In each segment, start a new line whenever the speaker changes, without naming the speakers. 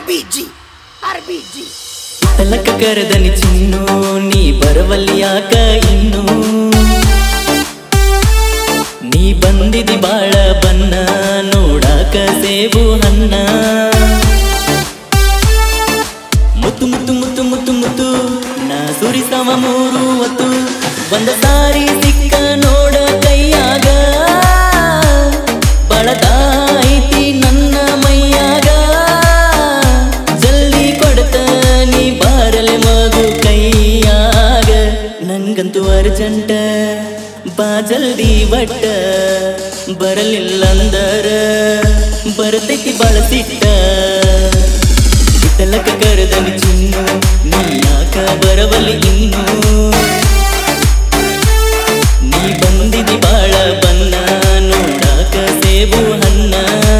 RBG RBG
ತಲಕ ಕರೆದನಿ ಚಿನ್ನು ನೀ ಬರವಲ್ಲಿ ಯಾಕ ಇನ್ನು ನೀ ಬಂದಿದಿ ಬಾಳ ಬನ್ನ ನೋಡಾಕ ಸೇಬು ಹನ್ನ ಮುತ್ತು ಮುತ್ತು ಮುತ್ತು ಮುತ್ತು ಮುತ್ತು ನಾ ಸುರಿಸವ ಮೂರು ಹೊತ್ತು ಒಂದ ಸಾರಿ ಸಿಕ್ಕ ನೋಡ ಕೈಯಾಗ ಬಳದಾಯ್ತಿ ನನ್ನ ಮೈಯಾಗ ಜಲ್ದಿ ಕೊಡ್ತ ನೀ ಬಾರಲೆ ಮಗು ಕೈಯಾಗ ನಂಗಂತೂ ಅರ್ಜೆಂಟ ಬಾ ಜಲ್ದಿ ಬಟ್ಟ ಬರಲಿಲ್ಲಂದರ ಬರ್ತೈತಿ ಬಳಸಿಟ್ಟ ತಲಕ ಕರೆದನಿ ಚಿನ್ನು ನೀ ಯಾಕ ಬರವಲಿ ಇನ್ನು ನೀ ಬಂದಿದಿ ಬಾಳ ಬನ್ನ ನೋಡಾಕ ಸೇಬು ಹನ್ನ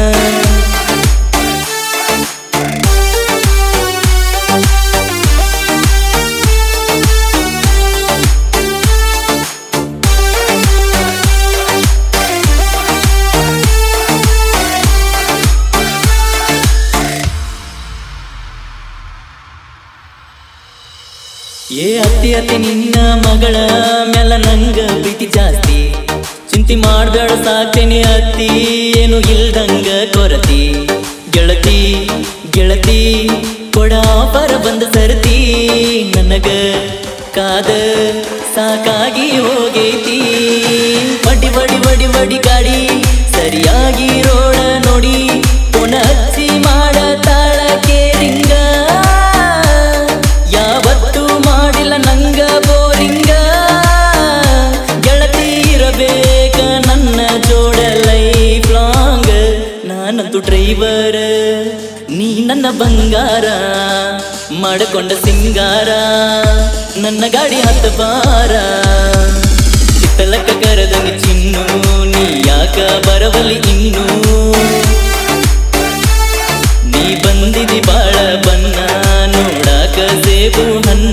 ಏ ಅತ್ತಿ ಅತ್ತಿ ನಿನ್ನ ಮಗಳ ಮ್ಯಾಲ ನಂಗ ಪ್ರೀತಿ ಜಾಸ್ತಿ ಚಿಂತೆ ಮಾಡ್ಬೇಡ ಸಾಕ್ತೇನೆ ಅತ್ತಿ ಏನು ಇಲ್ದಂಗ ಕೊರತಿ ಗೆಳತಿ ಗೆಳತಿ ಕೊಡ ಪರ ಬಂದ ಸರ್ತಿ ನನಗ ಕಾದ ಸಾಕಾಗಿ ಹೋಗೈತಿ ಬಡಿ ಬಡಿ ಬಡಿ ಬಡಿ ಗಾಡಿ ಸರಿಯಾಗಿ ರೋಡ ನೋಡಿ ಪುನ ಹಚ್ಚಿ ಮಾಡ ತಾಳ ಕೇರಿಂಗ ಯಾವತ್ತು ಮಾಡಿಲ್ಲ ನಂಗ ಬೋರಿಂಗ ಗೆಳತಿ ಇರಬೇಕ ನನ್ನ ಜೋಡ ಲೈಫ್ ಲಾಂಗ್ ನಾನಂತೂ ಡ್ರೈವರ್ ನೀ ನನ್ನ ಬಂಗಾರ ಮಾಡಿಕೊಂಡ ಸಿಂಗಾರ ನನ್ನ ಗಾಡಿ ಹತ್ತ ಬಾರ ಹಿತ್ತಲಕ್ಕ ಕರೆದಂಗ ಚಿನ್ನು ನೀ ಯಾಕ ಬರವಲಿ ಇನ್ನು ನೀ ಬಂದಿದಿ ಬಾಳ ಬನ್ನ ನೋಡಾಕ ಸೇಬು ಹನ್ನ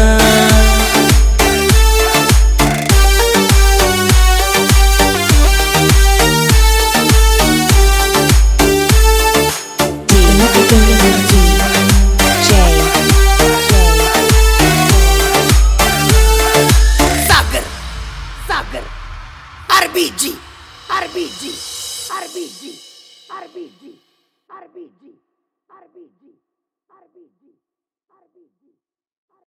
Sagar Sagar RBG RBG RBG RBG RBG RBG RBG RBG